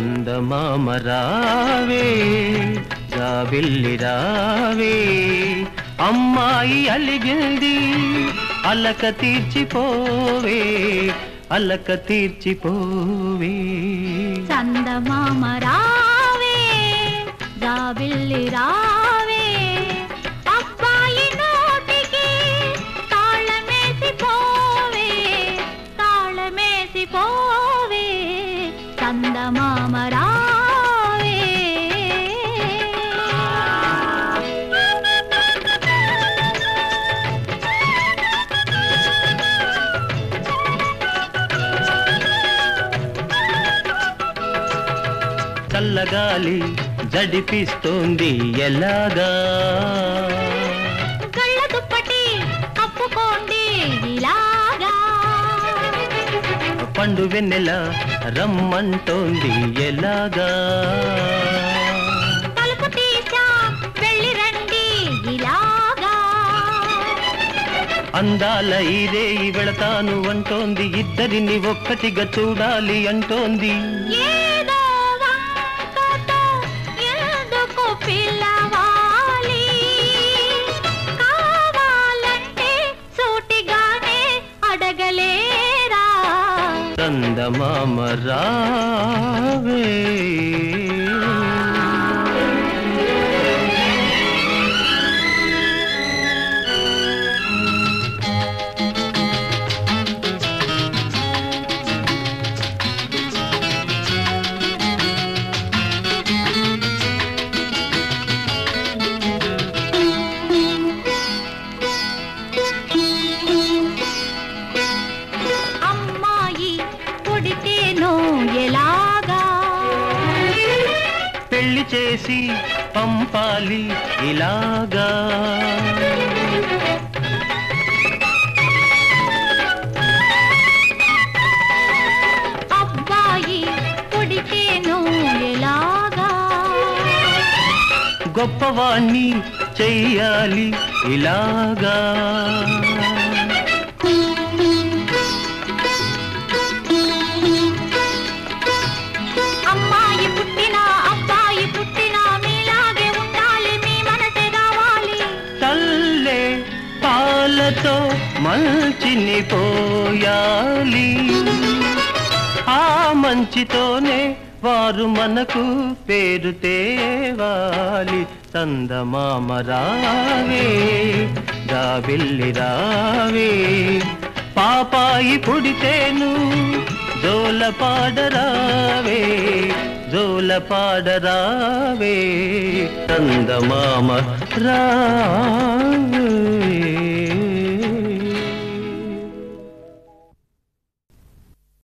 చందమామ రావే జాబిల్లి రావే అమ్మాయి అలిగింది అలక తీర్చిపోవే అలక తీర్చిపోవే చందమామ రావే జాబిల్లి రావే అబ్బాయి నోటికి తాళమేసి పోవే తాళమేసి పోవే చందమామ రావే చల్లగాలి జడిపిస్తోంది ఎలాగా కళ్ళ దుప్పటి కప్పుకోండి ఇలాగా పండు వెన్నెల రమ్మంటోంది ఎలాగా తలుపు తీసా వెళ్ళి రండి ఇలాగా అందాల ఈరే వెళతాను అంటోంది ఇద్దరిని ఒక్కటిగా చూడాలి అంటోంది ఏదో వంకతో ఎందుకు పిలవాలి కావాలంటే సూటిగానే అడగలేరా చందమామ రావే అమ్మాయి పుడితేనో ఎలాగా పెళ్లి చేసి పంపాలి ఇలాగా అబ్బాయి పుడితేనో ఎలాగా గొప్పవాణ్ణి చెయ్యాలి ఇలాగా అమ్మాయి పుట్టినా అబ్బాయి పుట్టినా మీలాగే ఉండాలి మీ మనసే కావాలి తల్లే పాలతో మంచిని పోయాలి ఆ మంచితోనే వారు మనకు పేరు తేవాలి చందమామ రావే జాబిల్లి రావే పాపాయి పుడితేను జోల పాడరావే జోల పాడరావే చందమామ రావే